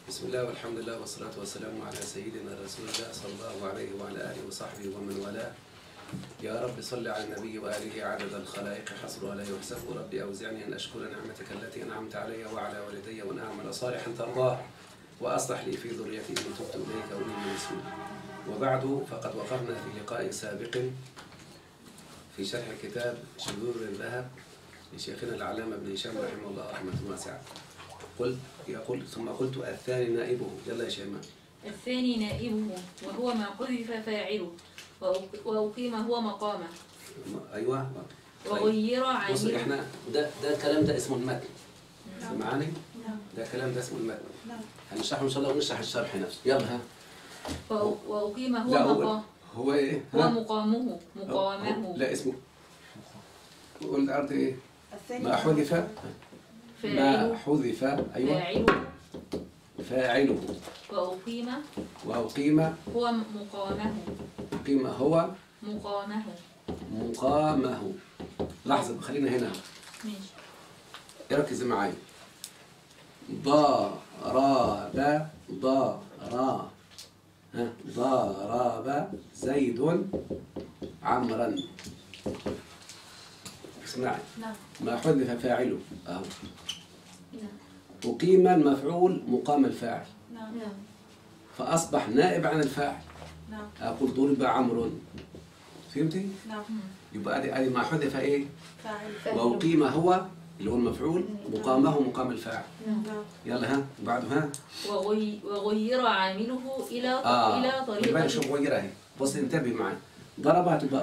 بسم الله والحمد لله والصلاة والسلام على سيدنا رسول الله صلى الله عليه وعلى آله وصحبه ومن والاه يا رب صل على النبي وآله عدد الخلائق حصرها لا يحسب ربي أوزعني أن أشكر نعمتك التي أنعمت علي وعلى والدي وأن أعمل صالحا ترضاه وأصلح لي في ذريتي إني تبت إليك وإني مسلم وبعد فقد وقفنا في لقاء سابق في شرح كتاب شذور الذهب لشيخنا العلامة ابن هشام رحمه الله رحمة واسعة قلت يقول ثم قلت الثاني نائبه يلا يا شيماء الثاني نائبه وهو ما حذف فاعله وأق- وأقيم هو مقامه ايوه وغير بص عامله احنا ده ده الكلام ده اسمه المتن سمعاني؟ ده الكلام ده اسمه المتن هنشرحه ان شاء الله ونشرح الشرح نفسه يلا ها وأ- وأقيم هو لا هو مقام هو ايه؟ هو ها؟ مقامه مقامه لا اسمه قول الارض ايه؟ الثاني ما حذف ما فاعله حذف ايوه فاعله فاعله وأقيم واقيم هو مقامه قيم هو مقامه مقامه لحظه خلينا هنا ماشي ركز معايا ضرب ضرب ها ضرب زيد عمرا اسمعي نعم ما حذف فاعله اهو نعم أقيم المفعول مقام الفاعل نعم نعم فأصبح نائب عن الفاعل نعم أقول ضرب عمرو فهمتي؟ نعم يبقى ادي ادي ما حذف ايه؟ فاعل وأقيم هو اللي هو المفعول مقامه مقام الفاعل نعم يلا ها وبعده ها وغي وغير عامله إلى اه إلى خلي بالك شوف طريقة غيرها اهي بص انتبه معي ضرب هتبقى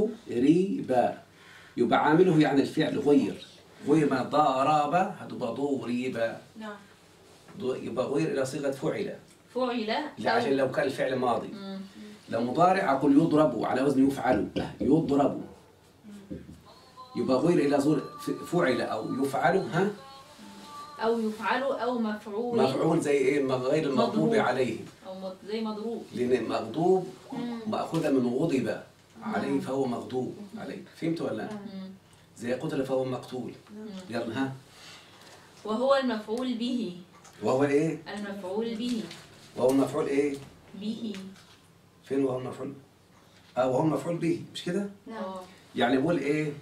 ضرب يبقى عامله يعني الفعل غير غير ما ضرب هتبقى ضرب نعم ض- يبقى غير الى صيغه فعل فعل لا أو- عشان لو كان الفعل ماضي مم. لو مضارع اقول يضرب على وزن يفعل يضرب يبقى غير الى زور ف- فعل او يفعل ها أو يفعل أو مفعول مفعول زي ايه ما غير المغضوب مضروب. عليه أو مض- زي مضروب لان مغضوب مم. ماخوذه من غضب عليه فهو مغضوب عليه فهمت ولا لا؟ مم. زي قتل فهو مقتول يلا ها وهو المفعول به وهو ايه المفعول به وهو المفعول ايه به فين وهو المفعول اه وهو المفعول به مش كده آه. يعني بقول ايه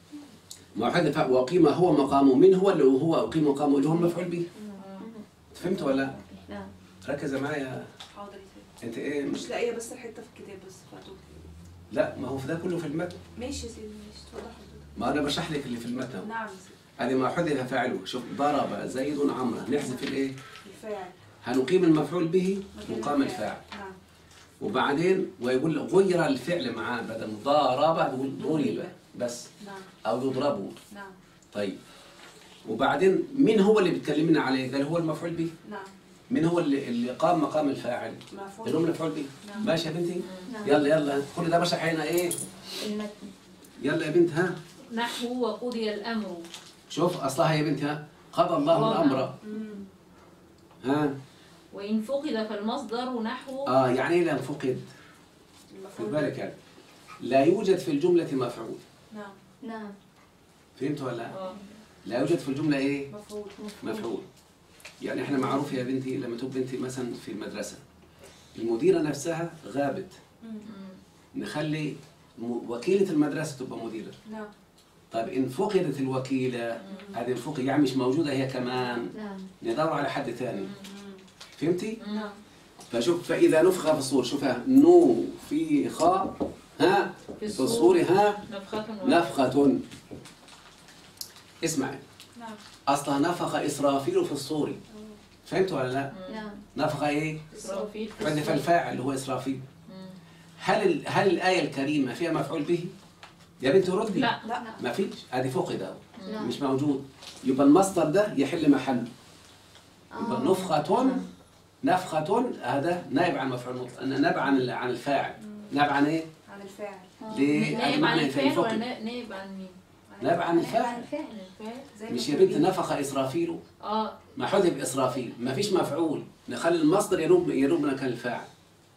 ما حذف وقيم هو مقامه من هو اللي هو اقيم مقامه اللي هو المفعول به فهمت ولا لا نعم ركز معايا حاضر يا سيدي انت ايه مش لاقيه بس الحته في الكتاب بس فاتوه لا ما هو في ده كله في المتن ماشي يا سيدي ماشي اتفضل حضرتك ما انا بشرح لك اللي في المتن أهو. نعم يا سيدي هذه ما حذف فاعله شوف ضرب زيد عمرو نحذف الايه الفاعل هنقيم المفعول به مكان مقام الفاعل نعم وبعدين ويقول غير الفعل معاه بدل ضرب تقول ضرب بس نعم او يضرب نعم طيب وبعدين مين هو اللي بتكلمنا عليه قال هو المفعول به نعم مين هو اللي, اللي قام مقام الفاعل مفعول اللي هو المفعول به نعم. ماشي يا بنتي نعم. يلا يلا كل ده بشرح هنا ايه المتن يلا يا بنت ها نحو وقضي الأمر شوف اصلها يا بنت ها قضى الله قضى. الامر مم. ها وإن فقد فالمصدر نحو اه يعني ايه لم فقد خد المفعول بالك يعني لا يوجد في الجملة مفعول نعم نعم فهمت ولا لا؟ آه. لا يوجد في الجملة ايه مفعول مفعول يعني احنا معروف يا بنتي لما تبقى بنتي مثلا في المدرسة المديرة نفسها غابت مم. مم. نخلي م- وكيلة المدرسة تبقى مديرة نعم طيب إن فقدت الوكيلة هذه الفقد يعني مش موجودة هي كمان نعم ندور على حد ثاني مم. فهمتي؟ نعم فشوف فإذا نفخ في الصور شوفها نو في خاء ها في في الصور ها نفخة نفخة اسمعي نعم أصلها نفخ إسرافيل في الصور فهمت ولا لا؟ نعم نفخ إيه؟ إسرافيل في حذف الصور. الفاعل اللي هو إسرافيل مم. هل ال- هل الآية الكريمة فيها مفعول به؟ يا بنتي ردي لا لا ما فيش ادي فقد اهو نعم. مش موجود يبقى المصدر ده يحل محله يبقى نفخة نفخة هذا نائب عن مفعول مطلق نائب عن ال- عن الفاعل نائب عن ايه؟ عن الفاعل ليه؟ هذا نائب عن معنى الفعل فقد. ولا نا- نائب عن مين؟ نائب عن الفاعل عن الفعل زي مش ما يا بنت بنقول. نفخ اسرافيل اه ما حذف اسرافيل ما فيش مفعول نخلي المصدر ينوب ينوب مكان الفاعل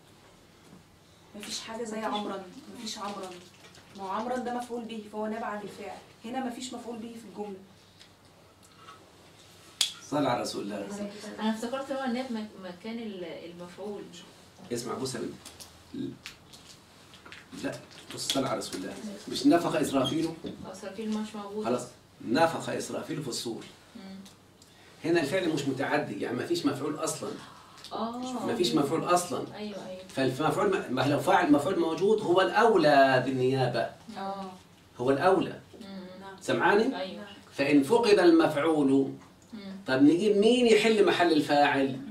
مفيش حاجه زي عمرا مفيش عمرا ما هو عمرا ده مفعول به فهو نابع عن الفاعل هنا مفيش مفعول به في الجمله صل على رسول الله انا افتكرت هو النائب مك- مكان ال- المفعول اسمع بص يا بنت لا بص صل على رسول الله مش نفخ اسرافيل اسرافيل مش موجود خلاص نفخ اسرافيل في الصور مم. هنا الفعل مش متعدي يعني ما فيش مفعول اصلا اه ما فيش مفعول اصلا ايوه ايوه فالمفعول ما لو فاعل مفعول موجود هو الاولى بالنيابه اه هو الاولى مم. سمعاني ايوه فان فقد المفعول مم. طب نجيب مين يحل محل الفاعل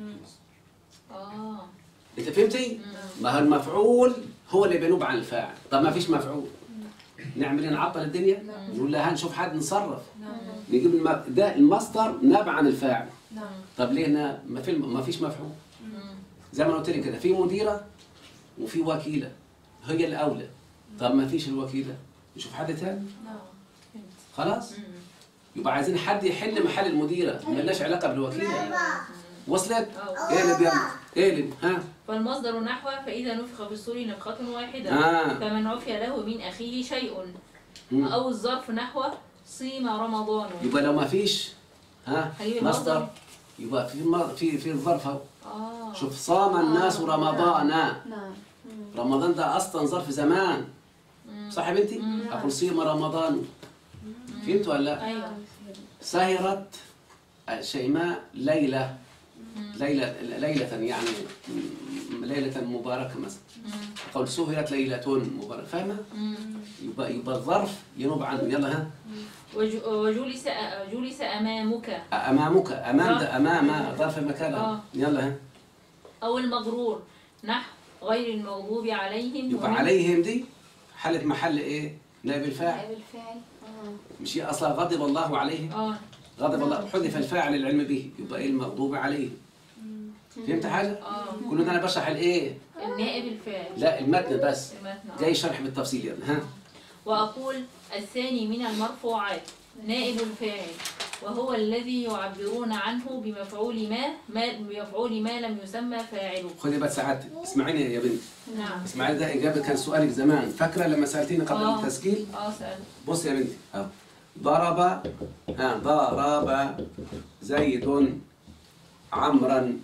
اه انت فهمتي مم. ما هو المفعول هو اللي بينوب عن الفاعل طب ما فيش مفعول نعمل ايه نعطل الدنيا نقول لها نشوف حد نصرف نجيب الم... ده المصدر ناب عن الفاعل نعم طب ليه نا- ما في ما فيش مفعول مم. زي ما أنا قلت لك كده في مديره وفي وكيله هي الاولى طب ما فيش الوكيله نشوف حد تاني نعم فهمت. خلاص مم. يبقى عايزين حد يحل محل المديره ملناش علاقه بالوكيله وصلت اه اقلب يلا اقلب ها فالمصدر نحو فإذا نفخ في الصور نفخة واحدة آه. فمن عفي له من أخيه شيء مم. أو الظرف نحو صيم رمضان يبقى لو ما فيش ها هيجيب مصدر المصدر. يبقى في مر- في في الظرف اهو آه شوف صام الناس رمضان نعم رمضان ده اصلا ظرف زمان مم. صح يا بنتي مم. اقول صيام رمضان فهمت ولا لا أيوه سهرت شيماء ليله مم. ليله ليله يعني م- ليله مباركه مثلا مم. قول سهرت ليله مباركه فاهمه مم. يبقى يبقى الظرف ينوب عنه يلا ها وج- وجلس جلس أمامك امامك امام ظرف. ده امام ظرف مكان آه. يلا ها أو المغرور نحو غير المغضوب عليهم يبقى ومن- عليهم دي حلت محل ايه نائب الفاعل نائب الفاعل اه مش هي اصلا غضب الله عليه آه غضب الله حذف الفاعل العلم به يبقى ايه المغضوب عليه فهمت حاجه آه كل ده انا بشرح الايه النائب الفاعل لا المتن بس المتن، آه. جاي شرح بالتفصيل يعني ها وأقول الثاني من المرفوعات نائب الفاعل وهو الذي يعبرون عنه بمفعول ما, ما بمفعول ما لم يسمى فاعله خدي بقى سعادتك اسمعيني يا بنت نعم اسمعيني ده اجابه كان سؤالك زمان فاكره لما سالتيني قبل آه. التسجيل اه سأل بص يا بنتي اهو ضرب ها ضرب زيد عمرا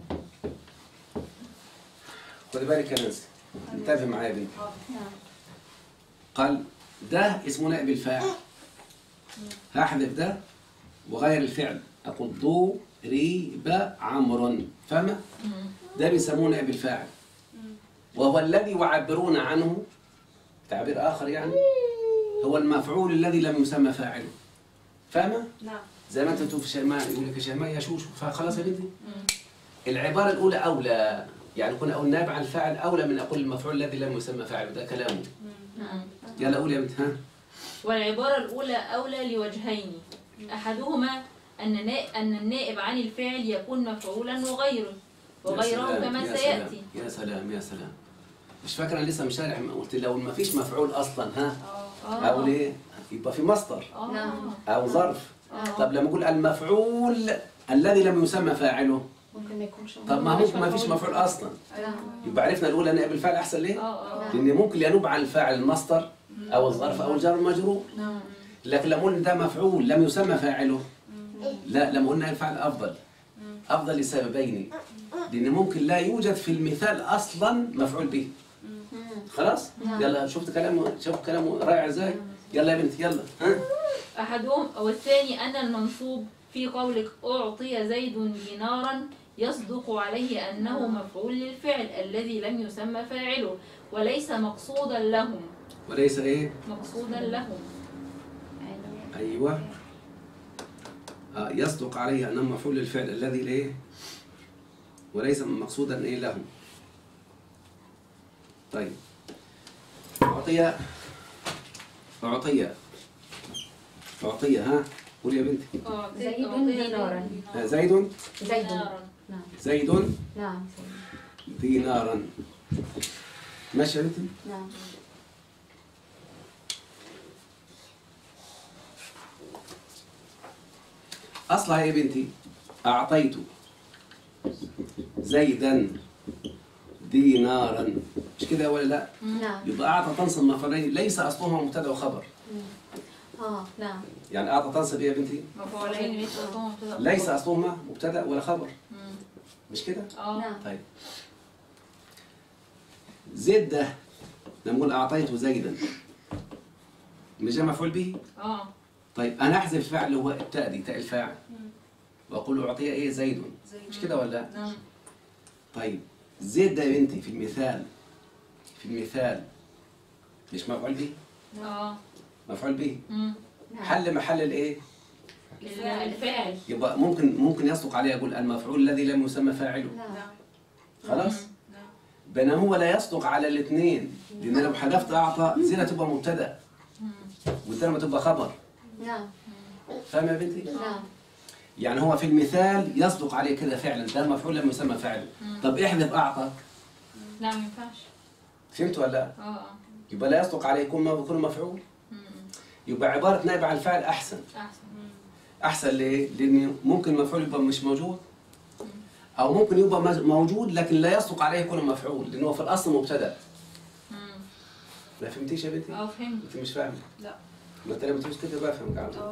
خدي بالك يا ناس انتبه معايا يا بنتي نعم قال ده اسمه نائب الفاعل هحذف ده وغير الفعل اقول ضرب عمرو فاهمه مم. ده بيسموه نائب الفاعل وهو الذي يعبرون عنه تعبير اخر يعني هو المفعول الذي لم يسمى فاعله فاهمه نعم زي ما انت تقول في شيماء يقول لك يا شيماء يا شوشو فخلاص يا بنتي مم. العباره الاولى اولى يعني كنا اقول نائب عن الفاعل اولى من اقول المفعول الذي لم يسمى فاعله ده كلامه مم. يلا قول يا بنت ها والعبارة الأولى أولى لوجهين أحدهما أن نا- أن النائب عن الفعل يكون مفعولا وغيره يا وغيره سلام، كما يا سيأتي سلام، يا سلام يا سلام مش فاكر انا لسه مشارح ما قلت لو ما فيش مفعول اصلا ها آه. او ليه يبقى في مصدر آه. نعم. او ظرف آه. طب لما اقول المفعول الذي لم يسمى فاعله ممكن ما يكونش طب ما مفيش ممكن ما فيش مفعول. مفعول اصلا نعم يبقى عرفنا الاولى نائب الفاعل احسن ليه؟ آه. آه. لان ممكن ينوب عن الفاعل المصدر او الظرف او الجار المجرور نعم لكن لما قلنا ده مفعول لم يسمى فاعله لا لما قلنا الفعل افضل افضل لسببين لان ممكن لا يوجد في المثال اصلا مفعول به خلاص يلا شفت كلامه شوف كلامه رائع ازاي يلا يا بنتي يلا ها أحدهم والثاني أن المنصوب في قولك أعطي زيد دينارا يصدق عليه أنه مفعول للفعل الذي لم يسمى فاعله وليس مقصودا لهم وليس ايه مقصودا لهم ايوه آه يصدق عليه انه مفعول للفعل الذي ليه وليس مقصودا ايه له طيب اعطي اعطي اعطي ها قول يا بنتي زيد دينارا. آه، زيد زيد دينارا نعم زيد نعم دينارا ماشي يا بنتي نعم اصلها يا بنتي اعطيت زيدا دينارا مش كده ولا لا نعم يبقى اعطى تنصب مفعولين ليس اصلهما مبتدا وخبر اه نعم يعني اعطى تنصب ايه يا بنتي مفعولين ليس أصلهما مبتدأ ليس اصلهما مبتدا ولا خبر مم. مش كده اه نعم طيب زيد ده لما نقول اعطيته زيدا مش ده مفعول به اه طيب انا احذف الفاعل اللي هو التاء دي تاء الفاعل واقول له اعطيه ايه زيد زي مش كده ولا لا؟ نعم طيب زيد ده يا بنتي في المثال في المثال مش مفعول به اه مفعول به مم. نعم حل محل الايه الفاعل يبقى ممكن ممكن يصدق عليه اقول المفعول الذي لم يسمى فاعله نعم نعم خلاص نعم بينما هو لا يصدق على الاثنين لان لو حذفت اعطى زينه تبقى مبتدا مم. والتانية تبقى خبر نعم فاهم يا بنتي نعم يعني هو في المثال يصدق عليه كده فعلا ده مفعول لم يسمى فاعله طب احذف اعطى لا ما ينفعش فهمت ولا لا اه اه يبقى لا يصدق عليه يكون يكون مفعول مم. يبقى عباره نائب عن الفاعل احسن احسن احسن ليه؟ لان ممكن المفعول يبقى مش موجود او ممكن يبقى مز- موجود لكن لا يصدق عليه يكون مفعول لانه في الاصل مبتدا مم. ما فهمتيش يا بنتي؟ اه فهمت انت مش فاهم لا ما انت لما تقولش كده بفهم قاعد اه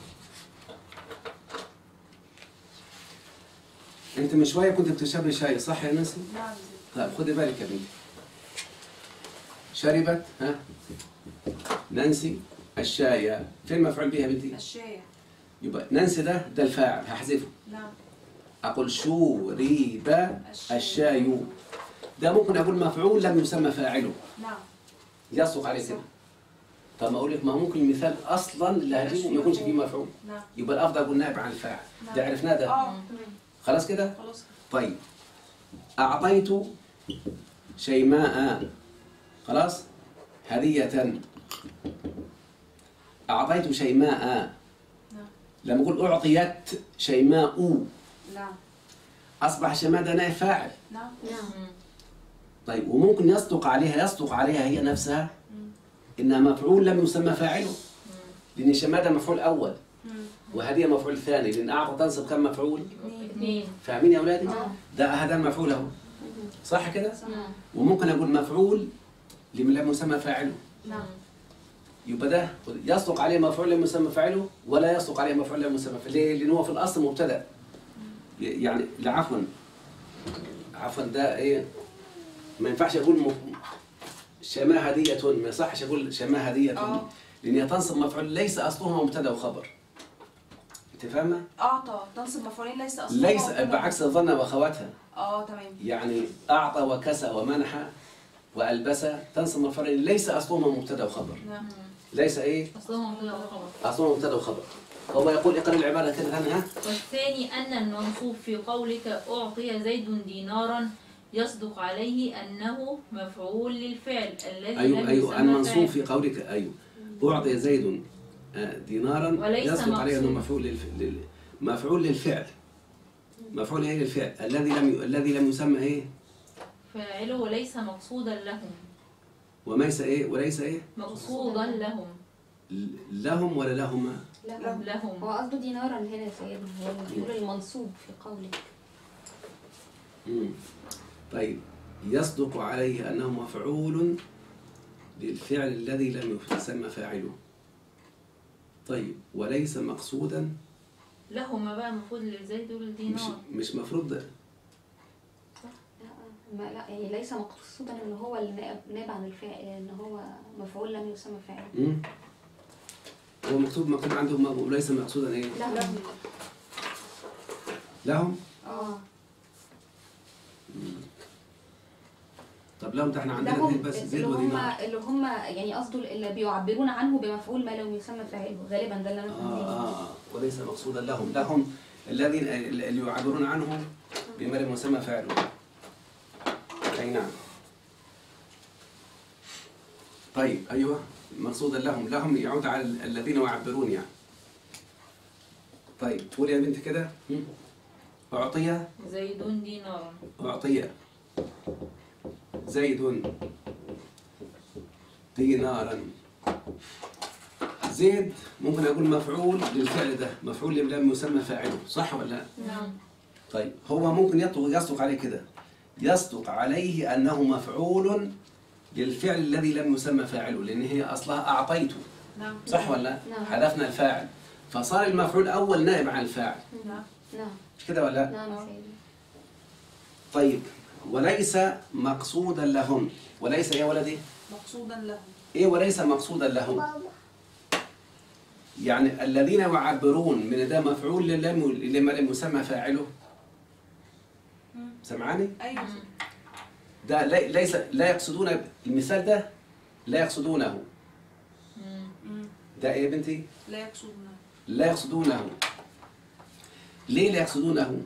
انت من شويه كنت بتشربي شاي صح يا نانسي؟ نعم طيب خدي بالك يا بنتي شربت ها نانسي الشاي فين مفعول بها يا بنتي؟ الشاي يبقى نانسي ده ده الفاعل هحذفه نعم اقول شورب الشاي ده ممكن اقول مفعول لم يسمى فاعله نعم يصدق عليه كده طب ما اقول لك ما هو ممكن المثال اصلا اللي هجيبه ما يكونش فيه مفعول نعم يبقى الافضل اقول نائب عن الفاعل ده عرفناه ده اه تمام خلاص كده خلاص طيب اعطيت شيماء خلاص هدية اعطيت شيماء نعم لما اقول اعطيت شيماء نعم اصبح شيماء ده نائب فاعل نعم نعم مم. طيب وممكن يصدق عليها يصدق عليها هي نفسها انها مفعول لم يسمى فاعله لان شيماء ده مفعول اول مم. وهدية مفعول ثاني لان اعطى تنصب كم مفعول اثنين فاهمين يا اولادي نعم. ده هذا المفعول اهو صح كده نعم وممكن اقول مفعول لمن لم يسمى فاعله نعم يبقى ده يصدق عليه مفعول لم يسمى فاعله ولا يصدق عليه مفعول لم يسمى فاعله ليه؟ لان هو في الاصل مبتدا ي- يعني لا عفوا عفوا ده ايه ما ينفعش اقول م... شماه هدية ما يصحش اقول شماه هدية آه. لان هي تنصب مفعول ليس اصلهما مبتدا وخبر انت فاهمه؟ اعطى تنصب مفعولين ليس اصلا ليس بعكس الظن واخواتها اه تمام يعني اعطى وكسى ومنح والبس تنصب مفعول ليس اصلهما مبتدا وخبر نعم ليس ايه؟ اصلهم مبتدا وخبر اصلهما مبتدا وخبر هو يقول اقرا العباره كده ثانيه ها والثاني أن المنصوب في قولك أعطي زيد دينارا يصدق عليه أنه مفعول للفعل الذي ايوه لم ايوه يسمى المنصوب فاعل. في قولك ايوه اعطي زيد آه، دينارا وليس يصدق عليه انه مقصود. مفعول للف... لل... مفعول للفعل مفعول ايه للفعل الذي لم ي... الذي لم يسمى ايه فاعله وليس مقصودا لهم وليس ايه وليس ايه مقصودا لهم ل- لهم ولا لهما لا هو لهم قصده دينارا هنا يا سيدنا هو بيقول المنصوب في قولك مم. طيب يصدق عليه انه مفعول للفعل الذي لم يسمى فاعله طيب وليس مقصودا لهما بقى المفروض للزيد مش والدينار مش مفروض ده لا ما لا يعني ليس مقصودا ان هو النائب نائب عن الفاعل ان هو مفعول لم يسمى فاعل مم. هو مكتوب مكتوب عندهم وليس مقصودا ايه لا لهم اه طب لهم ده احنا عندنا لهم زيد بس زيد اللي هم ودينار اللي هم يعني قصده اللي بيعبرون عنه بمفعول ما لم يسمى فاعله غالبا ده اللي انا آه, فاهماه آه وليس مقصودا لهم لهم الذين اللي يعبرون عنه بما لم يسمى فاعله اي نعم طيب ايوه مقصودا لهم لهم يعود على الذين يعبرون يعني طيب قولي يا بنت كده هم؟ أعطي زيد دينارا أعطي زيد دينارا زيد ممكن أقول مفعول للفعل ده مفعول لم يسمى فاعله صح ولا لا؟ نعم طيب هو ممكن يصدق يصدق عليه كده يصدق عليه أنه مفعول للفعل الذي لم يسمى فاعله لأن هي أصلها أعطيته نعم صح ولا لا؟ نعم. حذفنا الفاعل فصار المفعول الأول نائب عن الفاعل نعم نعم مش كده ولا لا؟ نعم يا سيدي طيب وليس مقصودا لهم وليس يا ولدي مقصودا له ايه وليس مقصودا لهم يعني الذين يعبرون من ده مفعول لم لما لم يسمى فاعله مم. سمعاني ايوه ده لي- ليس لا يقصدون المثال ده لا يقصدونه مم. مم. ده ايه يا بنتي لا يقصدنا لا يقصدونه ليه لا يقصدونه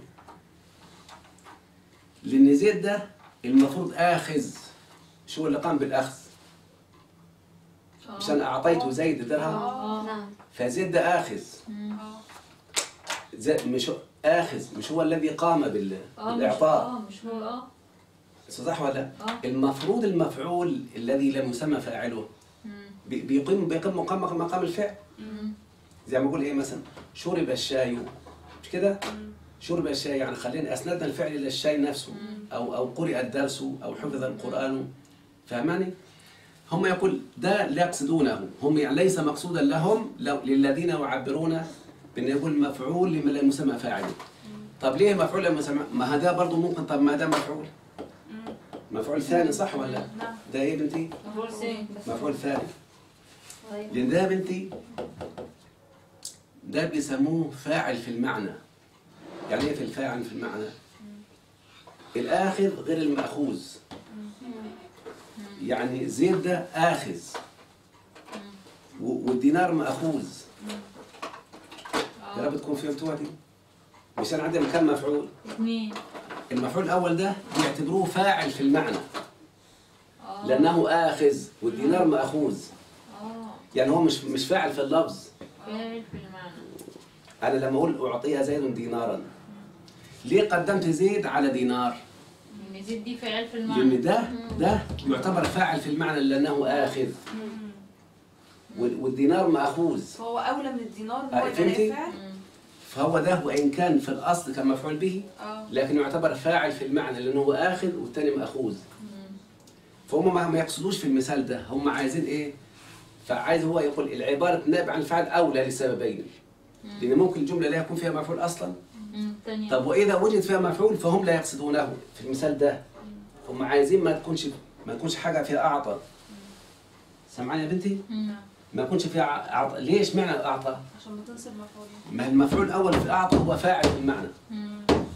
لان زيد ده المفروض اخذ شو اللي قام بالاخذ آه. عشان اعطيته زيد درهم آه. نعم فزيد ده اخذ مم. اه زي مش هو- اخذ مش هو الذي قام بال- اه مش بالاعطاء اه مش هو اه صح ولا لا؟ اه المفروض المفعول الذي لم يسمى فاعله مم. بي- بيقيم بيقيم مقام مقام الفعل مم. زي ما اقول ايه مثلا شرب الشاي مش كده مم. شرب الشاي يعني خلينا اسندنا الفعل الى الشاي نفسه او او قرئ الدرس او حفظ القران فهماني هم يقول ده لا يقصدونه هم يعني ليس مقصودا لهم لو للذين يعبرون بان يقول مفعول لما لم يسمى فاعله طب ليه مفعول لم يسمى ما هذا برضه ممكن طب ما ده مفعول مم. مفعول ثاني صح ولا لا؟ نعم ده ايه بنتي مفعول ثاني مفعول ثاني طيب. لان ده بنتي ده بيسموه فاعل في المعنى يعني ايه في الفاعل في المعنى الاخذ غير الماخوذ يعني زيد ده اخذ و- والدينار ماخوذ يا رب تكون فهمتوها دي مش انا عندنا كم مفعول اثنين المفعول الاول ده بيعتبروه فاعل في المعنى اه لانه اخذ والدينار ماخوذ اه يعني هو مش مش فاعل في اللفظ فاعل في المعنى انا لما اقول اعطيها زيد دينارا ليه قدمت زيد على دينار ان زيد دي فاعل في المعنى لان ده مم. ده يعتبر فاعل في المعنى لانه اخذ مم. وال- والدينار ماخوذ فهو اولى من الدينار آه، هو يبقى فهمتي؟ نافع مم. فهو ده وان كان في الاصل كان مفعول به اه لكن يعتبر فاعل في المعنى لانه هو اخذ والثاني ماخوذ مم. فهم ما ما يقصدوش في المثال ده هم عايزين ايه فعايز هو يقول العباره نائب عن الفعل اولى لسببين لان ممكن الجمله لا يكون فيها مفعول اصلا مم. تانية طب واذا وجد فيها مفعول فهم لا يقصدونه في المثال ده هم عايزين ما تكونش ما تكونش حاجه فيها اعطى سمعاني يا بنتي مم. ما يكونش فيها اعطى ليش معنى اعطى عشان ما تنسب مفعولين ما المفعول الاول في اعطى هو فاعل في المعنى مم.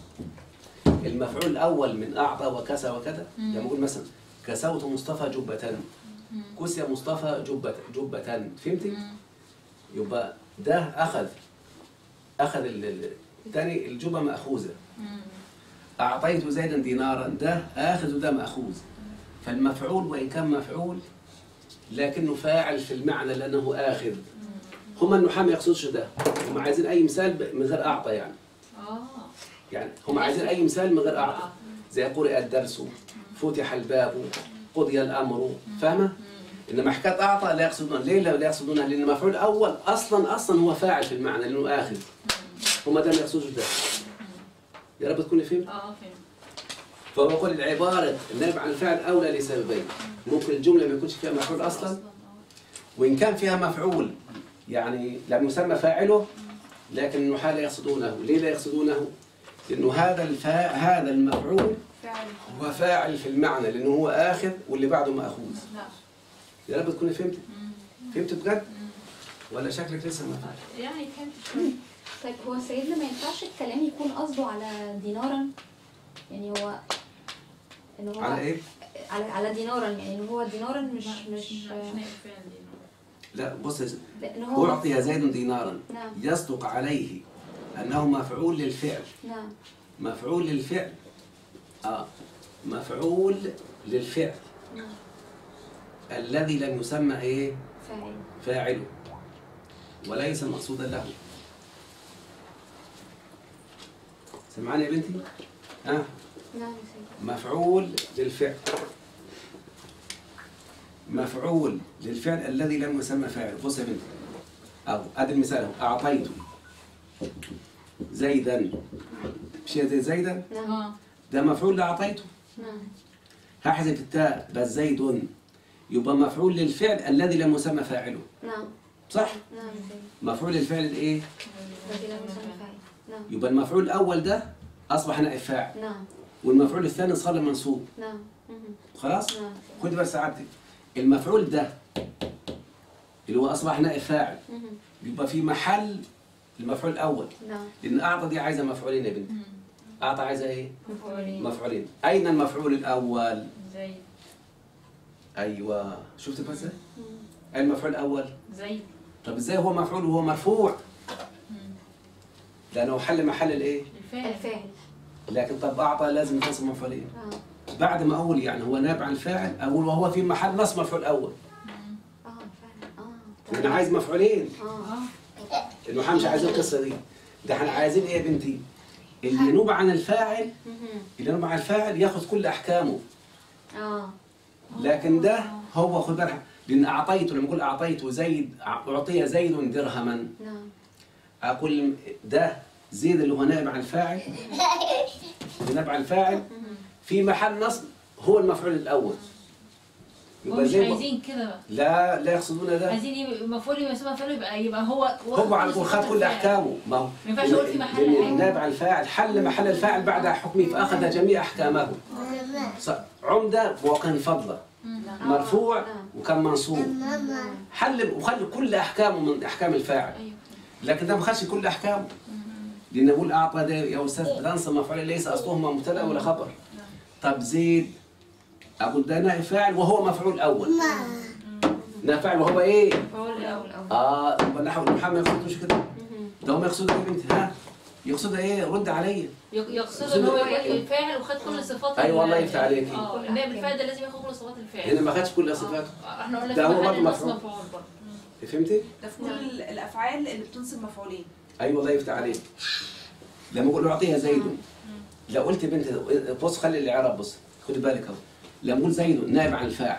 المفعول الاول من اعطى وكسى وكذا مم. لما اقول مثلا كسوت مصطفى جبة مم. كسي مصطفى جبة جبة فهمتي مم. يبقى ده اخذ اخذ ال- ال- الثاني الجبة ماخوذه مم. أعطيت زيدا دينارا ده آخذ وده مأخوذ فالمفعول وإن كان مفعول لكنه فاعل في المعنى لأنه آخذ هم النحاة ما يقصدش ده هم عايزين أي مثال ب- من غير أعطى يعني اه يعني هم عايزين أي مثال من غير أعطى زي قرئ الدرس فتح الباب قضي الأمر فاهمة؟ إنما حكاية أعطى لا يقصدون ليه لا لا يقصدونها؟ لأن المفعول الأول أصلا أصلا هو فاعل في المعنى لأنه آخذ هم ده ما يقصدوش ده يا رب تكوني فهمت؟ اه فهمت فهو يقول العبارة النائب عن الفعل أولى لسببين ممكن الجملة ما يكونش فيها مفعول أصلا اه وإن كان فيها مفعول يعني لم يسمى فاعله لكن النحاة لا يقصدونه ليه لا يقصدونه؟ لأنه هذا الفا... هذا المفعول فعل هو فاعل في المعنى لأنه هو آخذ واللي بعده مأخوذ نعم يا رب تكوني فهمت مم. فهمت بجد؟ ولا شكلك لسه ما فهمت يعني فهمت شوية طيب هو سيدنا ما ينفعش الكلام يكون قصده على دينارا يعني هو ان هو على إيه؟ على على دينارا يعني ان هو دينارا مش لا، مش مش نائب فعل دي لا بص يا زيد. لان هو أعطي زيد دينارا نعم يصدق عليه أنه مفعول للفعل نعم مفعول للفعل اه مفعول للفعل نعم الذي لم يسمى ايه فاعل فاعله وليس مقصودا له سمعاني يا بنتي ها آه. نعم يا سيدي مفعول للفعل مفعول للفعل الذي لم يسمى فاعله بص يا بنتي اهو ادي المثال اهو اعطيت زيدا مش زي زيدا نعم اه ده مفعول لاعطيته نعم هحذف التاء بس زيد يبقى مفعول للفعل الذي لم يسمى فاعله نعم صح نعم زي مفعول الفعل الايه الذي لم يسمى فاعل نعم يبقى المفعول الاول ده اصبح نائب فاعل نعم والمفعول الثاني صار منصوب نعم مهم. خلاص نعم خد بس سعادتك المفعول ده اللي هو اصبح نائب فاعل مهم. يبقى في محل المفعول الاول نعم لان اعطى دي عايزه مفعولين يا بنتي اعطى عايزه ايه مفعولين مفعولين اين المفعول الاول زيد ايوه شفت بقى ازاي مم. أين المفعول الاول زيد طب ازاي هو مفعول وهو مرفوع لانه حل محل الايه الفاعل الفاعل لكن طب اعطى لازم تنصب مفعولين اه بعد ما اقول يعني هو نابع عن الفاعل اقول وهو في محل نصب مفعول اول اه فعلا اه انا تمام. عايز مفعولين اه انه احنا مش عايزين القصه دي ده احنا عايزين ايه يا بنتي اللي ينوب عن الفاعل مهم. اللي ينوب عن الفاعل ياخذ كل احكامه اه لكن ده هو خد بالك لان اعطيته لما اقول اعطيته زيد اعطي زيد درهما نعم اقول ده زيد اللي هو نائب عن الفاعل اللي نائب عن الفاعل مهم. في محل نصب هو المفعول الاول هم مش زي ما- عايزين كده بقى لا لا يقصدون ده عايزين يبقى مفعول يبقى اسمها فعل يبقى يبقى هو هو على طول خد كل احكامه ما هو ما ينفعش اقول في محل لأن حاجة. النائب عن الفاعل حل محل الفاعل بعد حكمه فاخذ جميع احكامه ص- عمده وكان فضله نعم. مرفوع نعم. وكان منصوب حل وخلي كل احكامه من احكام الفاعل ايوه لكن ده ما خدش كل احكامه لان اقول اعطى ده يا استاذ بتنصب مفعول ليس اصلهما مبتدا ولا خبر طب زيد اقول ده نائب فاعل وهو مفعول اول نائب فاعل وهو ايه مفعول الاول الاول اه يبقى نحو محمد ما يقصدوش كده مهم. ده هم يقصدوا ايه يا بنتي ها يقصدها ايه رد عليا يق- يقصد ان هو يبقى الفاعل وخد كل صفات أيوة، ال- الله يفتح عليك. اه النائب الفاعل ده لازم ياخد كل صفات الفاعل هنا ما خدش كل صفاته آه، احنا قلنا ده في هو محل برضه نصب مفعول. مفعول برضه فهمتي ده في كل الافعال اللي بتنصب مفعولين ايوه الله يفتح عليك لما اقول اعطيها زيد لو قلت بنت بص خلي الاعراب بص خدي بالك اهو لما اقول زيد نائب عن الفاعل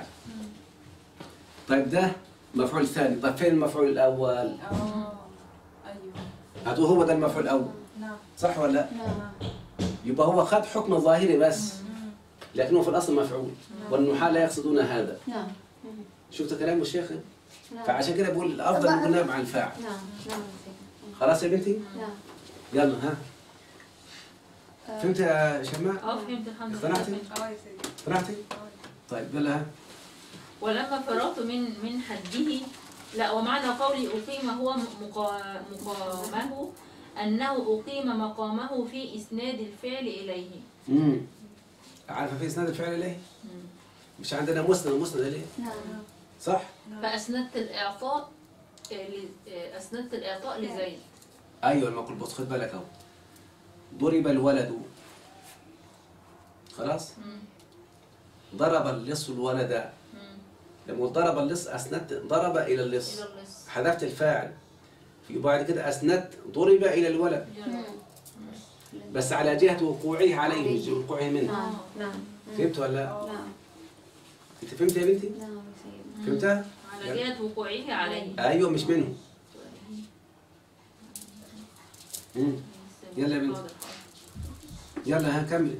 طيب ده مفعول ثاني طيب فين المفعول الاول اه ايوه هاتوا هو ده المفعول الاول نعم صح ولا لا نعم يبقى هو خد حكم ظاهري بس لكنه في الاصل مفعول والنحاة لا يقصدون هذا نعم مهم. شفت كلام الشيخ نعم فعشان كده بقول الافضل نقول نائب عن الفاعل نعم نعم خلاص يا بنتي نعم يلا ها فهمت يا شماء اه فهمت الحمد لله اقتنعتي؟ فهمت. اه يا سيدي اقتنعتي طيب يلا ها ولما فرغت من من حده لا ومعنى قولي أقيم هو مقا- مقامه أنه أقيم مقامه في إسناد الفعل إليه امم عارفه في اسناد الفعل ليه؟ مش عندنا مسند مسند ليه؟ نعم صح؟ فأسندت الإعطاء آه، ل- آه، أسندت الإعطاء لزيد ايوه لما اقول بص خد بالك اهو ضرب الولد خلاص؟ مم. ضرب اللص الولد مم. لما قلت ضرب اللص اسندت ضرب الى اللص إلى اللص حذفت الفاعل وبعد كده اسندت ضرب الى الولد مم. بس على جهه وقوعه عليه مش وقوعه منه نعم نعم فهمت ولا لا؟ نعم انت فهمت يا بنتي؟ نعم يا سيدي فهمتها؟ على جهة وقوعه عليه ايوه مش منه مم. يلا يا بنت. حاضر، حاضر. يلا ها كملي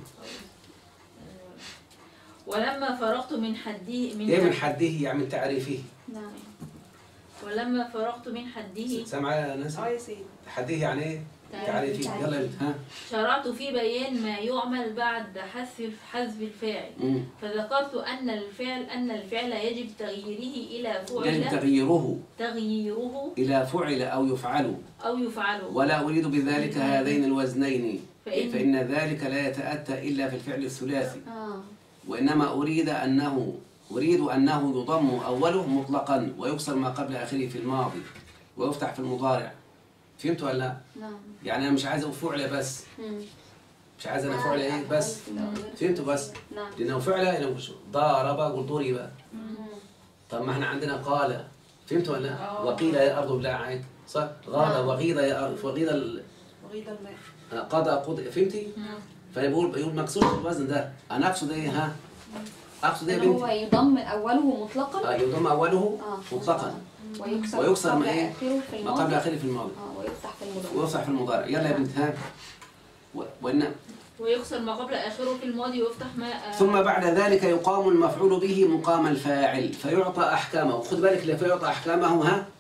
ولما فرغت من حده من ايه من حده يعني من تعريفه نعم ولما فرغت من حده سامعه يا ناس اه يا سيدي حده يعني ايه تعريفه يلا يا بنت ها شرعت في بيان ما يعمل بعد حذف حذف الفاعل مم. فذكرت أن الفعل أن الفعل يجب تغييره إلى يجب فعل تغييره تغييره إلى فعل أو يفعل أو يفعله ولا أريد بذلك هذين الوزنين فإن- فإن ذلك لا يتأتى إلا في الفعل الثلاثي اه وإنما أريد أنه أريد أنه يضم أوله مطلقا ويكسر ما قبل آخره في الماضي ويفتح في المضارع فهمت ولا لا؟ نعم يعني أنا مش عايز فعل بس مم. مش عايز أنا فعل إيه بس فهمتوا بس نعم لأنه فعل أنا مش ضارب أقول ضرب مم. طب ما احنا عندنا قال فهمت ولا لا؟ آه. وقيل يا أرض ابلعي صح؟ غاض نعم. وغيض يا أرض وغيض ال- وغيض الماء قضى قض فهمتي؟ فانا بقول بقول مكسور في الوزن ده انا اقصد ايه ها؟ اقصد ايه يا اللي هو بنتي؟ يضم اوله مطلقا آه يضم اوله اه مطلقا ويكسر ويكسر قبل ما إيه؟ اخره في ما قبل الماضي اخره في الماضي اه ويفتح في المضارع ويفصح في المضارع يلا يا بنت ها و- وإن ويكسر ما قبل آخره في الماضي ويفتح ما آه، ثم بعد ذلك يقام المفعول به مقام الفاعل فيعطى احكامه خد بالك اللي فيعطى احكامه ها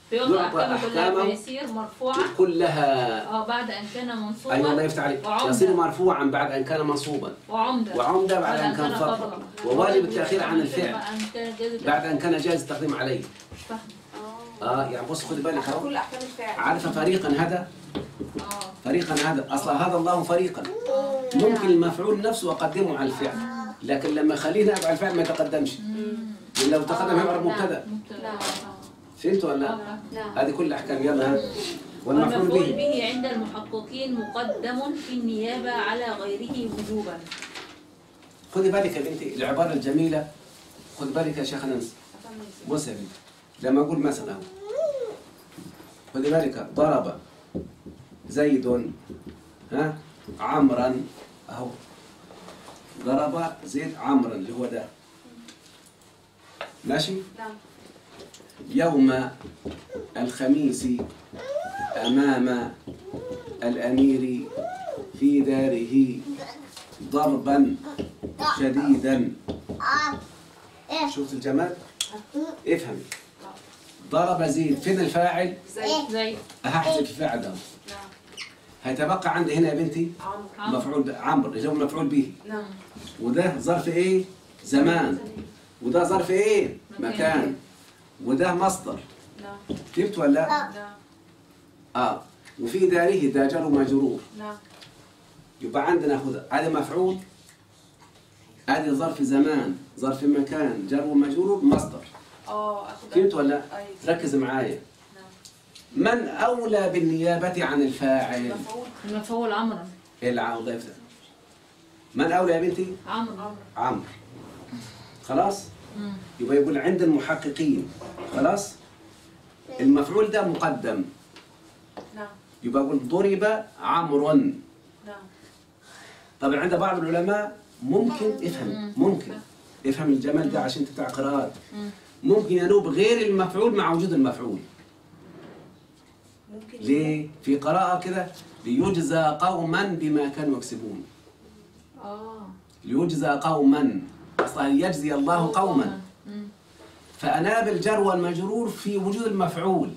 بيعطى يعطى احكامه كلها أحكامه فيصير مرفوعه كلها اه بعد ان كان منصوبا ايوه الله يفتح عليك وعمدة. يصير مرفوعا بعد ان كان منصوبا وعمده وعمده بعد ان كان فضلا وواجب التاخير عن الفعل أن كان جاز بعد ان كان جائز التقديم عليه مش فاهم. اه يعني بص خدي بالك عشان اهو كل احكام الفاعل عارفه فريقا هذا اه فريقا هذا اصلا هذا الله فريقا ممكن المفعول نفسه اقدمه على الفعل لكن لما اخليه نائب على الفعل ما يتقدمش لأن لو تقدم هيبقى مبتدا مبتدأ. فهمت ولا لا؟ آه. نعم هذه كل الاحكام يلا ها والمفعول والمفعول به به عند المحققين مقدم في النيابة على غيره وجوبا خدي بالك يا بنتي العباره الجميله خدي بالك يا شيخ انس بص يا بنتي لما اقول مثلا خدي بالك ضرب زيد ها عمرا اهو ضرب زيد عمرا اللي هو ده ماشي نعم يوم الخميس أمام الأمير في داره ضربا شديدا شفت الجمال؟ افهم ضرب زيد فين الفاعل؟ زي زي هحذف الفاعل ده نعم هيتبقى عندي هنا يا بنتي عمرو عمرو. مفعول ب- عمرو اللي هو مفعول به نعم وده ظرف ايه؟ زمان وده ظرف ايه؟ مكان. مكان وده مصدر نعم فهمت ولا لا؟ نعم اه وفي داره ده جر ومجرور نعم يبقى عندنا خذ هذا مفعول هذا ظرف زمان ظرف مكان جر ومجرور مصدر اه اخد فهمت ولا لا؟ ايوه ركز معايا نعم من اولى بالنيابه عن الفاعل مفعول المفعول عمرا العوض يفتح من اولى يا بنتي عمرو عمرو عمرو خلاص مم. يبقى يقول عند المحققين خلاص المفعول ده مقدم نعم يبقى يقول ضرب عمرو نعم طبعا عند بعض العلماء ممكن افهم ممكن افهم الجمال ده عشان انت بتاع قراءات مم. ممكن ينوب غير المفعول مع وجود المفعول ممكن ليه في قراءة كده ليجزى قوما بما كانوا يكسبون اه ليجزى قوما اصلا يجزي الله قوما مم. فاناب الجر والمجرور في وجود المفعول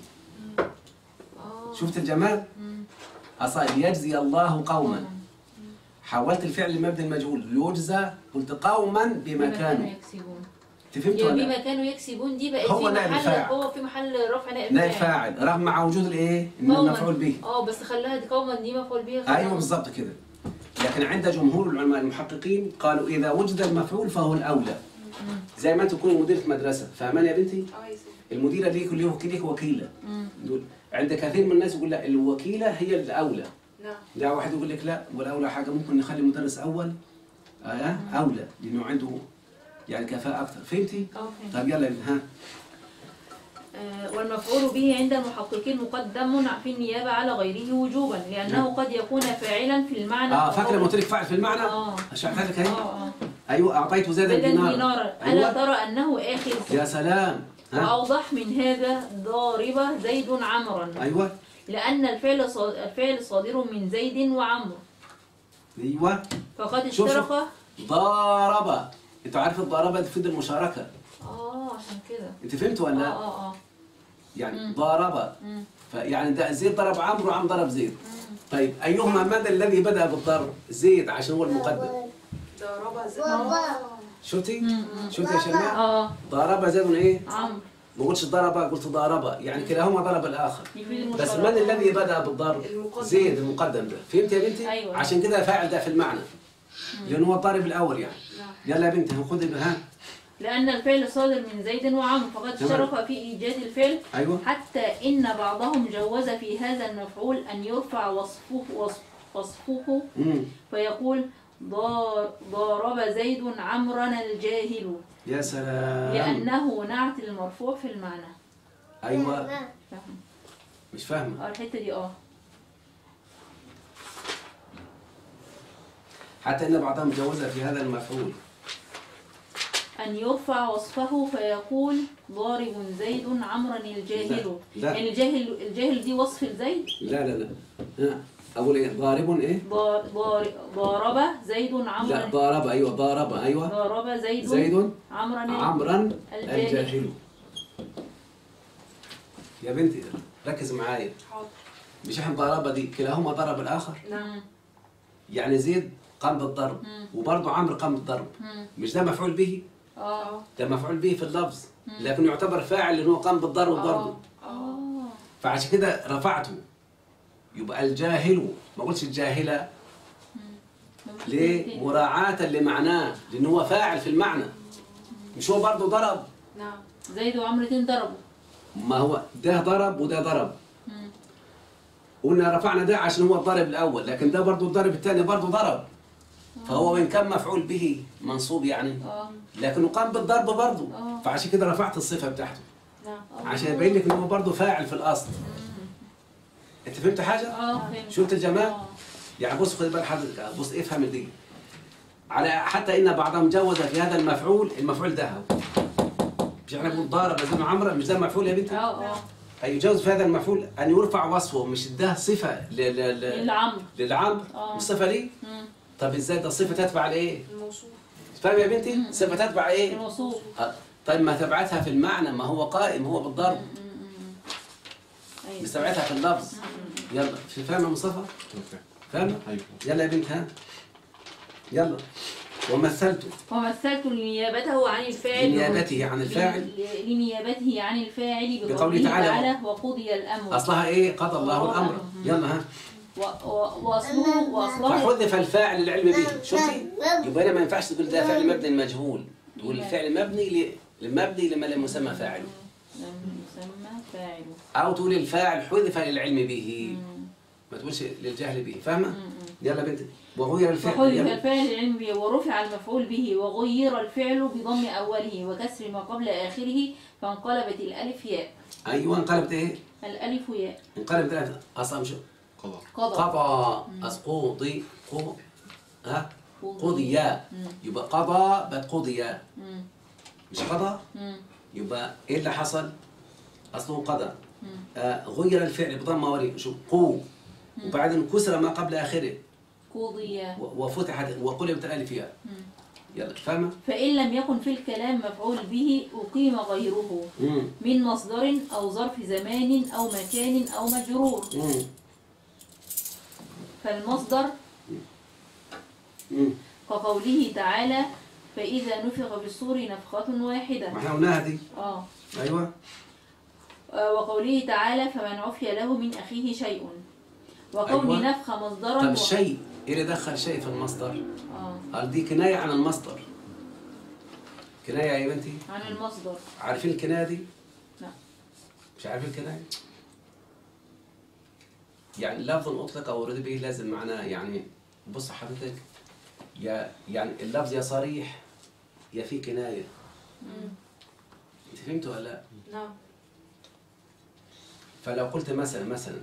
اه شفت الجمال مم. اصلا يجزي الله قوما حولت الفعل لمبني المجهول ليجزى قلت قوما بما بما كانوا كانوا يكسبون فهمت يا ولا بما لا؟ كانوا يكسبون دي بقت هو في نائب محل الفاعل. هو في محل رفع نائب نائب فاعل رغم مع وجود الايه؟ ان قوماً. المفعول به اه بس خلاها دي قوما دي مفعول به ايوه بالضبط كده لكن عند جمهور العلماء المحققين قالوا اذا وجد المفعول فهو الاولى زي ما انت تكوني مديره مدرسه فاهمان يا بنتي اه يا سيدي المديره ليك ليك ليك وكيله مم. دول عند كثير من الناس يقول لا الوكيله هي الاولى نعم لا واحد يقول لك لا والاولى حاجه ممكن نخلي مدرس اول آه اولى لانه عنده يعني كفاءه اكثر فهمتي؟ اه فهمت. طيب يلا ها آه، والمفعول به عند المحققين مقدم في النيابة على غيره وجوبا لأنه قد يكون فاعلا في المعنى اه فاكره لما قلت لك فاعل في المعنى؟ اه شرحت لك اه اهي اه ايوه اعطيته زيادا بدلا دينارا دينارا ألا ايوه ترى أنه آخذ يا سلام ها وأوضح من هذا ضاربة زيد عمرا ايوه لأن الفعل صاد- الفعل صادر من زيد وعمرو ايوه فقد شوف- شوف. اشترك ضارب انت عارف الضربه تفيد المشاركه اه عشان كده انت فهمت اه ولا لا؟ اه اه يعني مم. ضارب مم. فيعني ده زيد ضرب عمرو وعم ضرب زيد طيب ايهما ماذا الذي بدا بالضرب؟ زيد عشان هو المقدم ضربة زي شفتي؟ مم. شفتي يا شيماء؟ اه ضرب زيد ايه؟ عمرو ما قلتش ضرب قلت ضارب يعني كلاهما ضرب الاخر يفيد بس المشاركة من الذي بدا بالضرب؟ المقدم. زيد المقدم ده فهمت يا بنتي؟ أيوة. عشان كده فاعل ده في المعنى لانه هو الضارب الاول يعني نعم يلا يا بنتي خذي ها لأن الفعل صادر من زيد وعمرو فقد تمام. اشترك في إيجاد الفعل ايوه حتى إن بعضهم جوز في هذا المفعول أن يرفع وصفه وصف وصفه امم فيقول ضار ضارب زيد عمرا الجاهل يا سلام لأنه نعت المرفوع في المعنى ايوه فاهم مش فاهمه اه الحتة دي اه حتى ان بعضهم جوزها في هذا المفعول أن يرفع وصفه فيقول ضارب زيد عمرا الجاهل لا. يعني الجاهل الجاهل دي وصف لزيد لا لا لا ها اقول ايه ضارب ايه ضار- ضار- ضارب زيد لا عمرا ضارب ايوه ضارب ايوه ضارب زيد, زيد عمرا عمرا الجاهل. الجاهل يا بنتي ركز معايا حاضر مش احنا ضربة دي كلاهما ضرب الآخر نعم يعني زيد قام بالضرب مم. وبرضه عمرو قام بالضرب مم. مش ده مفعول به اه ده مفعول به في اللفظ لكن يعتبر فاعل لأنه قام بالضرب برضه اه اه فعشان كده رفعته يبقى الجاهل ما قلتش الجاهلة ليه؟ مراعاة لمعناه لأنه هو فاعل في المعنى مش هو برضه ضرب نعم زيد وعمرو اتنين ضربوا ما هو ده ضرب وده ضرب مم. قلنا رفعنا ده عشان هو الضرب الأول لكن ده برضه الضرب الثاني برضه ضرب فهو وإن كان مفعول به منصوب يعني اه لكنه قام بالضرب برضه آه. فعشان كده رفعت الصفة بتاعته نعم عشان يبين لك إن هو برضه فاعل في الأصل أنت فهمت حاجة؟ اه فهمت شفت الجمال؟ آه. يعني بص خد بال حضرتك بص افهم دي على حتى ان بعضهم جوز في هذا المفعول المفعول ده هو مش احنا بنقول ضارب زي ما عمرو مش ده المفعول يا بنتي اه اه أي يجوز في هذا المفعول ان يرفع وصفه مش ده صفه ل- ل- ل- العمرو للعمر آه. مش صفه ليه مم. طب ازاي ده الصفه تتبع لايه الموصوف فاهم يا بنتي صفه تتبع ايه الوصوف آه. طيب ما تبعتها في المعنى ما هو قائم هو بالضرب ايوه مش تبعتها في اللفظ يلا في فاهمه مصطفى فاهمه ايوه يلا يا بنت ها يلا ومثلته ومثلت لنيابته عن الفاعل لنيابته عن الفاعل ل- لنيابته عن الفاعل بقوله بقوله تعالى تعالى وقضي الامر اصلها ايه قضى الله الامر يلا ها و- و- واصله واصله فحذف الفاعل للعلم به شفتي يبقى هنا ما ينفعش تقول ده فعل مبني المجهول تقول الفعل مبني ل- المبني لما لم يسمى فاعله لم يسمى فاعله او تقول الفاعل حذف للعلم به ما تقولش للجهل به فاهمه يلا بنتي وغير الفعل وحذف يلا. الفاعل العلم به ورفع المفعول به وغير الفعل بضم اوله وكسر ما قبل اخره فانقلبت الالف ياء ايوه انقلبت ايه الالف ياء انقلبت إيه؟ اصلا شو قضاء قضى قضى اسقوطي قو ها قضي مم. يبقى قضى بقت قضي مم. مش قضى مم. يبقى ايه اللي حصل؟ اصله قضى مم. آه غير الفعل بضم وري شو قو وبعدين كسر ما قبل اخره قضي و- وفتحت وقلبت الالف ياء مم. يلا فاهمه؟ فإن لم يكن في الكلام مفعول به أقيم غيره امم من مصدر أو ظرف زمان أو مكان أو مجرور امم فالمصدر امم كقوله تعالى فإذا نفخ في الصور نفخة واحدة ما احنا قلناها دي آه ايوه آه، وقوله تعالى فمن عفي له من أخيه شيء وكون أيوة. نفخ مصدرا طب و- الشيء ايه اللي دخل شيء في المصدر؟ آه قال دي كنايه عن المصدر كنايه يا بنتي عن المصدر عارفين الكنايه دي؟ لا. مش عارفين الكنايه؟ يعني لفظ اطلق او اريد به لازم معناه يعني بص حضرتك يا يعني اللفظ يا صريح يا في كنايه انت فهمت ولا لا؟ نعم فلو قلت مثلا مثلا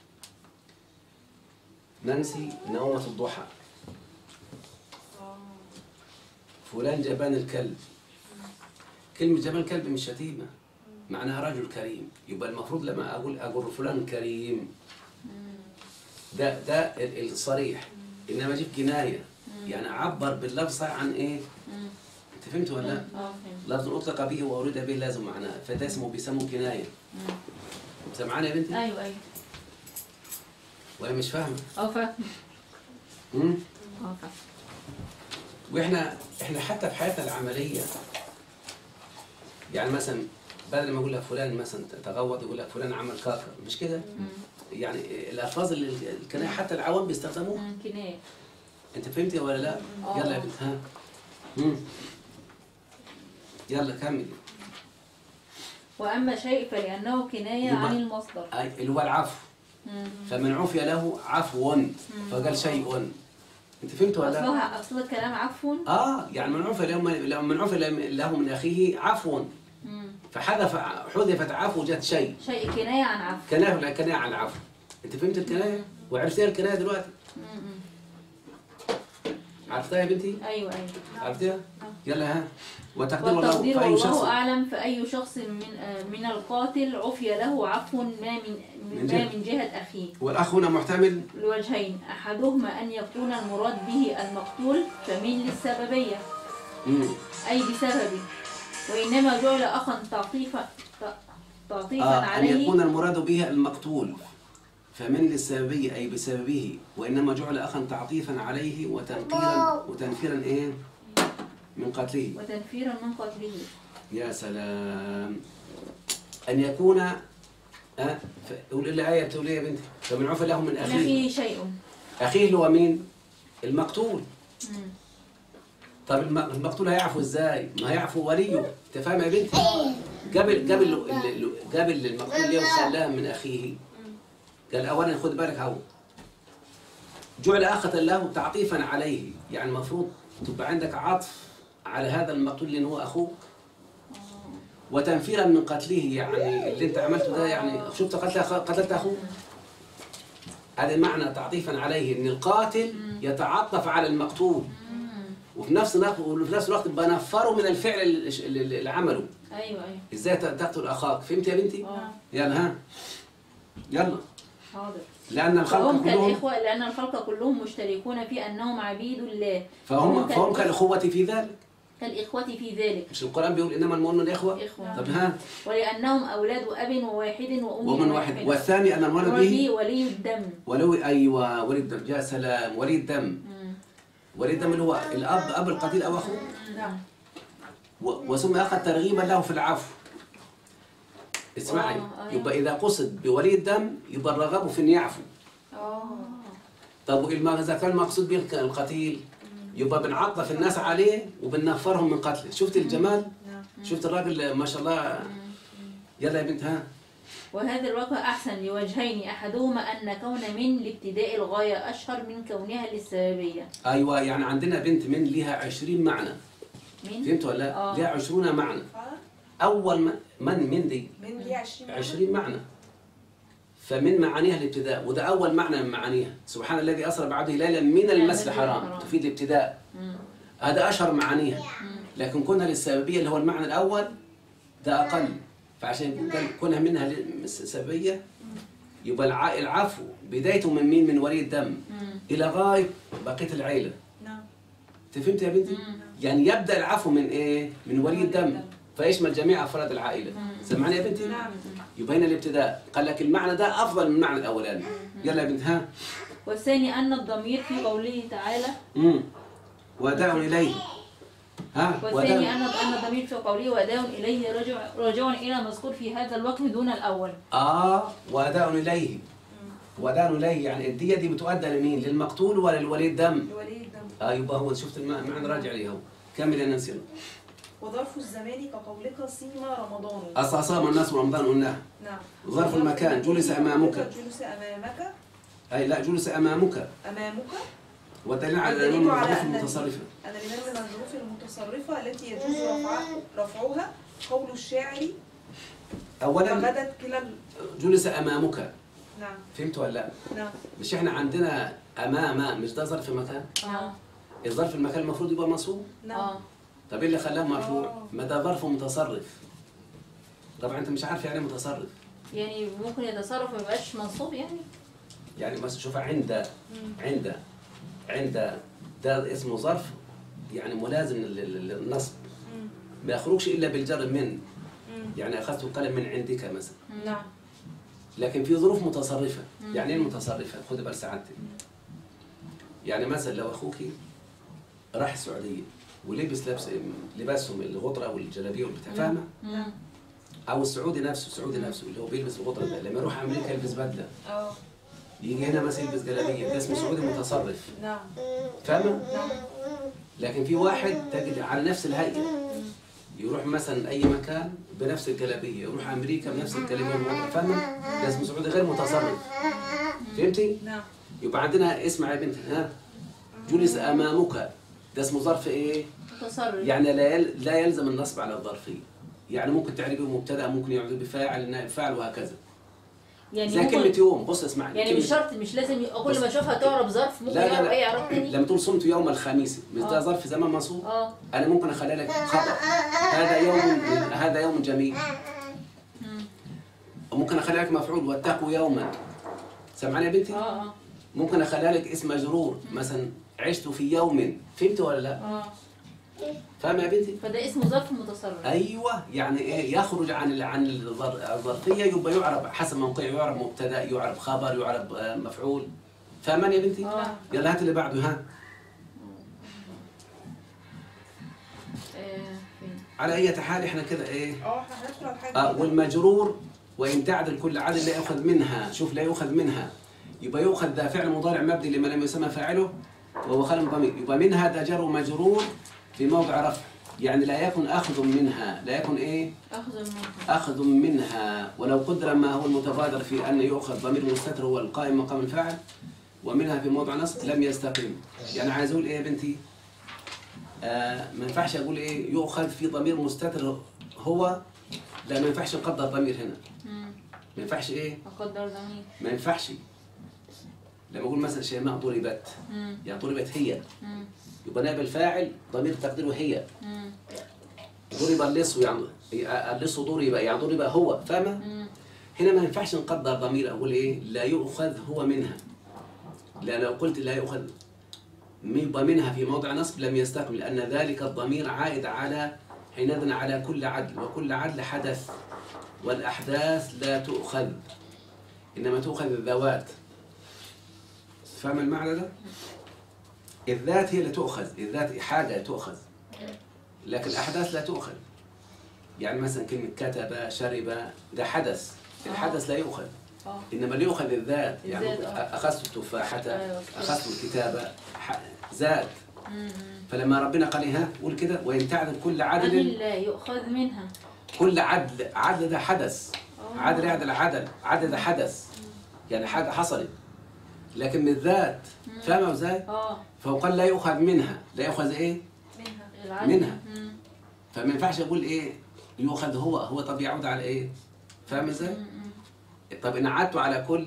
نانسي نومة الضحى آه. فلان جبان الكلب كلمة جبان الكلب مش شتيمة معناها رجل كريم يبقى المفروض لما أقول أقول فلان كريم ده ده ال- الصريح إنما أجيب جناية يعني أعبر باللفظ عن إيه؟ مم. أنت فهمت ولا لا؟ اه فهمت لفظ أطلق به وأريد به لازم معناه فده اسمه بيسموه كناية مم. سمعاني يا بنتي؟ أيوه أيوه وهي مش فاهمة اه فاهم مم؟ اه فاهم واحنا احنا حتى في حياتنا العمليه يعني مثلا بدل ما اقول لك فلان مثلا تغوط يقول لك فلان عمل كاكا مش كده؟ يعني الالفاظ اللي الكنايه حتى العوام بيستخدموها مم. كناية انت فهمتي ولا لا؟ آه. يلا يا بنت ها مم. يلا كمل وأما شيء فلأنه كناية يبقى- عن المصدر أي اللي هو العفو مم. فمن عفي له عفو فقال شيء انت فهمت ولا لا؟ أصلها أصل الكلام عفو اه يعني من عفي له من عفي له من اخيه عفو مم. فحذف حذفت عفو جت شيء شيء كناية عن عفو كناية ولا كناية عن العفو انت فهمت الكناية وعرفت ايه الكناية دلوقتي مم. مم. عرفتها يا بنتي أيوه أيوه عرفتها يلا ها وتقدير الله والتقدير فأي شخص والله أعلم فأي شخص من آه، من القاتل عفي له عفو ما من من ما جهة. من جهة أخيه والاخ هنا محتمل لوجهين أحدهما أن يكون المراد به المقتول فمن للسببية مم. أي بسببه وإنما جعل أخا تعطيفا ت- تعطيفا آه أن عليه يكون المراد به المقتول فمن للسببية أي بسببه وإنما جعل أخا تعطيفا عليه وتنقيرا وتنفيرا إيه من قتله وتنفيرا من قتله يا سلام أن يكون أه ف- قول الآية بتقول إيه يا بنتي فمن عفى له من من أخيه أخيه شيء أخيه اللي هو مين المقتول مم. طب الم- المقتول هيعفو ازاي؟ ما هيعفو وليه، انت فاهم يا بنتي؟ جاب جاب ال- ال- ال- جاب المقتول ليه وخلاه من اخيه؟ قال اولا خد بالك هو جعل اخة له تعطيفا عليه، يعني المفروض تبقى عندك عطف على هذا المقتول لان هو اخوك وتنفيرا من قتله يعني اللي انت عملته ده يعني شفت قتل أخ- قتلت اخوك هذا معنى تعطيفا عليه ان القاتل يتعطف على المقتول مم. وفي نفس الوقت وفي نفس الوقت بنفره من الفعل اللي اللي- اللي عمله أيوه أيوه ازاي ت- تقتل اخاك فهمت يا بنتي آه. يلا ها يلا حاضر لان الخلق فهم كلهم كالإخوة لأن الخلق كلهم مشتركون في أنهم عبيد الله فهم كال- فهم كالاخوه في ذلك كالإخوة في ذلك مش القران بيقول انما المؤمنون اخوه إخوة طب ها ولأنهم أولاد أب وواحد وأم ومن واحد والثاني ان المولى ولي به ولي الدم ولو ايوه ولي الدم يا سلام ولي الدم مم. ولي الدم اللي هو الاب اب القتيل او اخوه نعم و- وسمي اخا ترغيبا له في العفو اسمعي آه، أيوة. يبقى اذا قصد بولي الدم يبقى الرغبه في ان يعفو اه طب والما- اذا كان المقصود به الك- القتيل يبقى بنعطف الناس عليه وبنفرهم من قتله شفت الجمال نعم شفت الراجل ما شاء الله يلا يا بنت ها وهذا الوجه أحسن لوجهين أحدهما أن كون من لابتداء الغاية أشهر من كونها للسببية ايوه يعني عندنا بنت من لها 20 معنى من فهمت ولا لا؟ آه. لها 20 معنى فعلا اول من من, من دي من ليه 20 معنى؟ 20 معنى فمن معانيها الابتداء وده اول معنى من معانيها سبحان الذي اسرى بعبده ليلا من المسجد الحرام تفيد الابتداء مم. هذا اشهر معانيها لكن كونها للسببيه اللي هو المعنى الاول ده اقل فعشان قال كونها منها للسببيه يبقى الع- العفو بدايته من مين من ولي الدم مم. الى غايه بقيه العيله نعم انت فهمت يا بنتي مم. يعني يبدا العفو من ايه من ولي الدم فيشمل جميع افراد العائله سمعني يا بنتي نعم يبقى هنا الابتداء قال لك المعنى ده افضل من المعنى الاولاني يلا يا بنت ها والثاني أن الضمير في قوله تعالى امم وداع اليه ها والثاني وداع أن أن الضمير في قوله وأداء إليه راجع راجع إلى مذكور في هذا الوجه دون الأول اه وداع اليه وداع اليه يعني الديه دي بتؤدى لمين للمقتول ولا لولي الدم لولي الدم اه يبقى هو شفت الم- المعنى راجع ليه هو كمل يا نانسي وظرف الزمان كقولك صيم رمضان اصلا صام الناس رمضان قلناها نعم ظرف المكان جلس امامك جلس أمامك اي لا جلس امامك أمامك والدليل على والدليل العلوم على الظروف أن المتصرفه أن من من الظروف المتصرفة التي يجوز رفعها رفعها قول الشاعر اولا فغدت كلا ال- جلس امامك نعم فهمت ولا لا نعم مش احنا عندنا امام مش ده ظرف مكان آه. الظرف المكان المفروض يبقى منصوب نعم آه. طب ايه اللي خلاه مرفوع آه. ما ده ظرف متصرف طبعا انت مش عارف يعني إيه متصرف يعني ممكن يتصرف ما يبقاش منصوب يعني يعني مثلا شوف عند مم. عند عند ده اسمه ظرف يعني ملازم لل- لل- للنصب مم. ما يخرجش الا بالجر من مم. يعني اخذت القلم من عندك مثلا نعم لكن في ظروف متصرفه مم. يعني ايه المتصرفه خد بال سعادتك يعني مثلا لو اخوك راح السعوديه ولبس لبس لباسهم الغطره والجلابيه والبتاع فاهمه مم. او السعودي نفسه السعودي نفسه اللي هو بيلبس الغطره ده لما يروح امريكا يلبس بدله اه يجي هنا مثلا يلبس جلابيه ده اسمه سعودي متصرف نعم فاهمه نعم لكن في واحد تجد على نفس الهيئه يروح مثلا اي مكان بنفس الجلابيه يروح امريكا بنفس الجلابيه والغطره فاهمه ده اسمه سعودي غير متصرف فهمتي نعم يبقى عندنا اسمع يا بنت ها جلس امامك ده اسمه ظرف ايه متصرف يعني لا يل... لا يلزم النصب على الظرفيه يعني ممكن تعرفه مبتدا ممكن يعرف بفاعل نائب فاعل وهكذا يعني زي كلمه ممكن يوم بص اسمعني يعني كلمة- مش شرط مش لازم ي- كل بص. ما اشوفها تعرب ظرف ممكن لا، لا، يعرب لا. اي اعراب تاني لما تقول صمت يوم الخميس مش ده آه. ظرف زمان منصوب اه انا ممكن اخليها لك خطا هذا يوم هذا يوم جميل مم. وممكن اخليها لك مفعول واتقوا يوما سمعني يا بنتي اه اه ممكن اخليها لك اسم مجرور مثلا عشت في يوم فهمت ولا لا اه فاهمه يا بنتي فده اسمه ظرف متصرف ايوه يعني ايه يخرج عن ال- عن الظر- الظرفيه يبقى يعرب حسب موقعه يعرب مبتدا يعرب خبر يعرب آه، مفعول فاهمان يا بنتي اه يلا هات اللي بعده ها آه، فين على اي حال احنا كده ايه اه احنا هندخل على حاجه آه جديدة. والمجرور وان تعدل كل عدد لا يؤخذ منها شوف لا يؤخذ منها يبقى يؤخذ ذا فعل مضارع مبني لما لم يسمى فاعله وهو خالد ضمير يبقى منها ذا جر ومجرور في موضع رفع يعني لا يكن اخذ منها لا يكن ايه اخذ منها أخذ منها ولو قدر ما هو المتبادر في أن يؤخذ ضمير مستتر هو القائم مقام الفاعل ومنها في موضع نصب لم يستقيم يعني عايز أقول إيه يا بنتي آه ما ينفعش أقول إيه يؤخذ في ضمير مستتر هو لا ما ينفعش نقدر ضمير هنا مم. ما ينفعش إيه اقدر ضمير ما ينفعش لما أقول مثلا شيماء ضربت مم. يعني ضربت هي مم. يبقى نائب الفاعل ضمير تقديره هي مم. ضرب اللص يعني اللص ضرب يعني ضرب هو فاهمة؟ مم. هنا ما ينفعش نقدر ضمير اقول ايه لا يؤخذ هو منها لان لو قلت لا يؤخذ يبقى منها في موضع نصب لم يستقم لان ذلك الضمير عائد على حينئذ على كل عدل وكل عدل حدث والاحداث لا تؤخذ انما تؤخذ الذوات فاهم المعنى ده؟ الذات هي اللي تؤخذ الذات حاجه تؤخذ لكن الاحداث لا تؤخذ يعني مثلا كلمه كتب شرب ده حدث الحدث لا يؤخذ اه انما اللي يؤخذ الذات يعني الذات، آه. اخذت التفاحه أيوة. اخذت الكتابه ح- زاد مم. مم. فلما ربنا قال إيه ها قول كده وان تعدل كل عدل عدل لا يؤخذ منها كل عدل عدل ده حدث آه. عدل يعدل عدل عدل ده حدث يعني حاجه حصلت لكن من الذات فاهمه ازاي؟ اه فهو قال لا يؤخذ منها لا يؤخذ ايه؟ منها العدل منها. مم. فما ينفعش اقول ايه يؤخذ هو هو طب يعود على ايه؟ فاهم ازاي؟ مم. مم. طب ان عدته على كل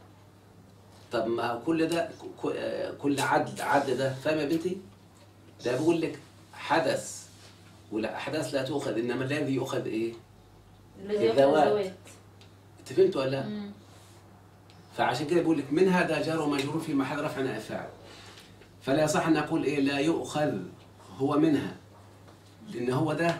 طب ما هو كل ده ك- آه، كل عدل عدل ده فاهم يا بنتي؟ ده بيقول لك حدث ولا احداث لا تؤخذ انما الذي يؤخذ ايه؟ الذي يؤخذ الذوات. الذوات انت فهمت ولا لا؟ مم. فعشان كده بيقول لك من هذا جار ومجرور في محل رفع نائب فاعل فلا يصح ان اقول ايه لا يؤخذ هو منها لان هو ده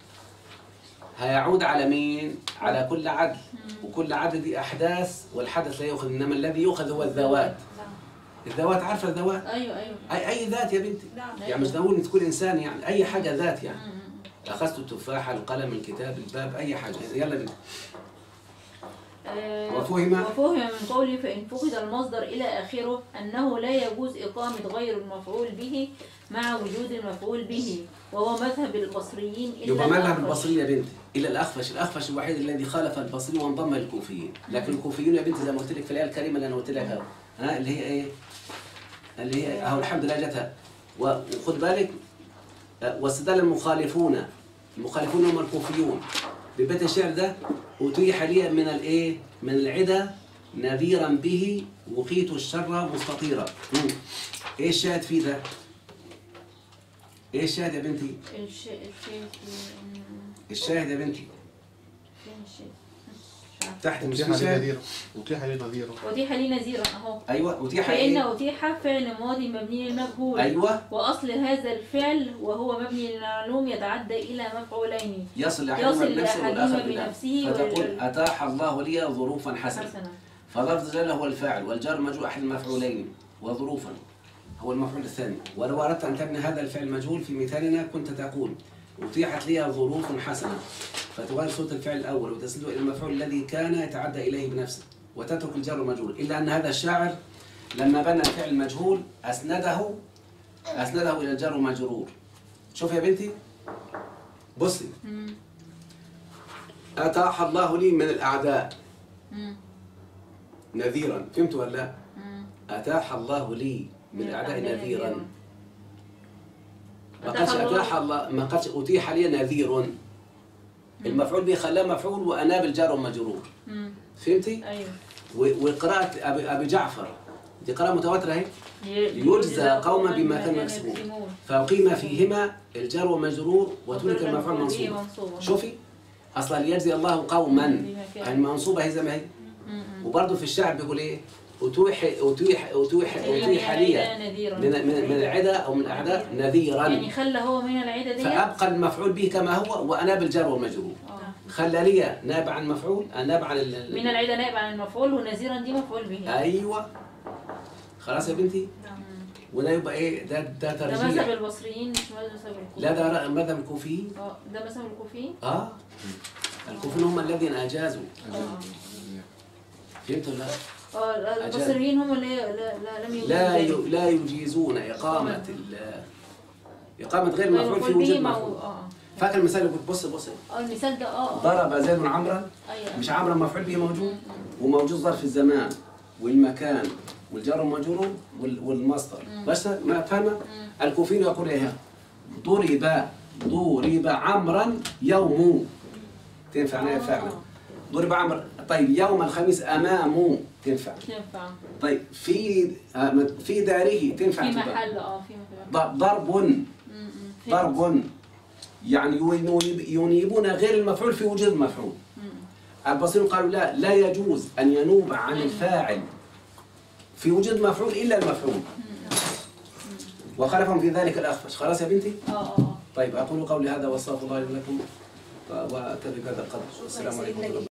هيعود على مين؟ على كل عدل وكل عدل دي احداث والحدث لا يؤخذ انما الذي يؤخذ هو الذوات الذوات عارفه الذوات ايوه ايوه اي اي ذات يا بنتي نعم يعني مش نقول ان تكون انسان يعني اي حاجه ذات يعني مم. مم. اخذت التفاحه القلم الكتاب الباب اي حاجه يلا بينا آه، وفهم وفهم من قوله فإن فقد المصدر إلى آخره أنه لا يجوز إقامة غير المفعول به مع وجود المفعول به وهو مذهب البصريين إلا يبقى مذهب الأخفش. البصري يا بنتي الى الاخفش الاخفش الوحيد الذي خالف البصري وانضم للكوفيين لكن الكوفيون يا بنتي زي ما قلت لك في الايه الكريمه اللي انا قلت لك اهو ها اللي هي ايه اللي هي اهو الحمد لله جتها و- وخد بالك آه، واستدل المخالفون المخالفون هم الكوفيون ببيت الشعر ده اتيح لي من الايه من العدا نذيرا به وقيت الشر مستطيرا مم. ايه الشاهد فيه ده ايه الشاهد يا بنتي الش... الشيء الشاهد يا بنتي فين الشيء تحت مش أتيح في لي شاهد نذيرا أتيح لي نذيرا أتيح لي نذيرا أهو ايوه اتيح فإن ايه أتيح فعل ماضي مبني للمجهول ايوه وأصل هذا الفعل وهو مبني للمعلوم يتعدى إلى مفعولين يصل يصل احدهما بنفسه لأحدهما والاخر بنفسه بنفسه فتقول وال- اتاح الله لي ظروفا حسنه حسنا فلفظ جل هو الفاعل والجار مجهول احد المفعولين وظروفا هو المفعول الثاني ولو اردت ان تبني هذا الفعل مجهول في مثالنا كنت تقول اتيحت لي ظروف حسنه فتغير صوت الفعل الاول وتسنده الى المفعول الذي كان يتعدى اليه بنفسه وتترك الجار المجهول الا ان هذا الشاعر لما بنى الفعل المجهول اسنده اسنده الى الجار المجرور شوف يا بنتي بصي مم. اتاح الله لي من الاعداء مم. نذيرا فهمت ولا لا؟ مم. أتاح الله لي من الأعداء نذيرا ما أتاح قالش الله- أتاح الله ما قالش أتيح لي نذير المفعول به خلاه مفعول وأنا بالجار ومجرور مم. فهمتي؟ أيوه و- وقراءة أبي, أبي جعفر دي قراءة متواترة أهي ليجزى ليجزى قوما بما كانوا يكسبون فأقيم فيهما الجار ومجرور وترك المفعول منصوب شوفي أصلا ليجزي الله قوما بما كانوا. المنصوبة هي زي ما هي مم. وبرضه في الشعر بيقول إيه؟ أتوح أتوح أتوح أتوح لي نذيرا من من من العدا أو من الأعداء نذيرا يعني خلى هو من العدة دي فأبقى المفعول به كما هو وأنا بالجر والمجرور آه. خلى لي ناب عن مفعول ناب عن ال- ال- من العدة نائب عن المفعول ونذيرا دي مفعول به أيوة خلاص يا بنتي وده يبقى إيه ده ده ده مذهب ترجيح البصريين مش مذهب الكوفي لا ده ر- مذهب الكوفي اه ده مذهب الكوفي اه الكوفيين هم الذين أجازوا اه فهمتوا لا اه البصريين هم اللي لا, لا لم يوجدوا لا ذلك. ي- لا يجيزون إقامة ال إقامة غير ما المفعول في يقول به وجود مو- مفعول اه فاكر المثال اللي قلت بص بص اه المثال ده اه اه ضرب زيد عمرا ايوه مش عمرا مفعول به موجود وموجود ظرف الزمان والمكان والجار والمجرور وال- والمصدر بس ما فاهمه الكوفيين يقول ايه ضرب ضرب عمرا يوم تنفع آه. آه. فعلا ضرب عمرو طيب يوم الخميس امامه تنفع تنفع طيب في آه، في داره تنفع في تبقى. محل اه في محل ض- ضرب م- م. فهمت. ضرب يعني ينيب- ينيبون غير المفعول في وجود المفعول م. البصريون قالوا لا لا يجوز أن ينوب عن الفاعل في وجود مفعول إلا المفعول وخالفهم في ذلك الأخفش خلاص يا بنتي اه اه اه طيب أقول قولي هذا واستغفر الله لي ولكم وأكتفي بهذا القدر السلام عليكم ورحمة الله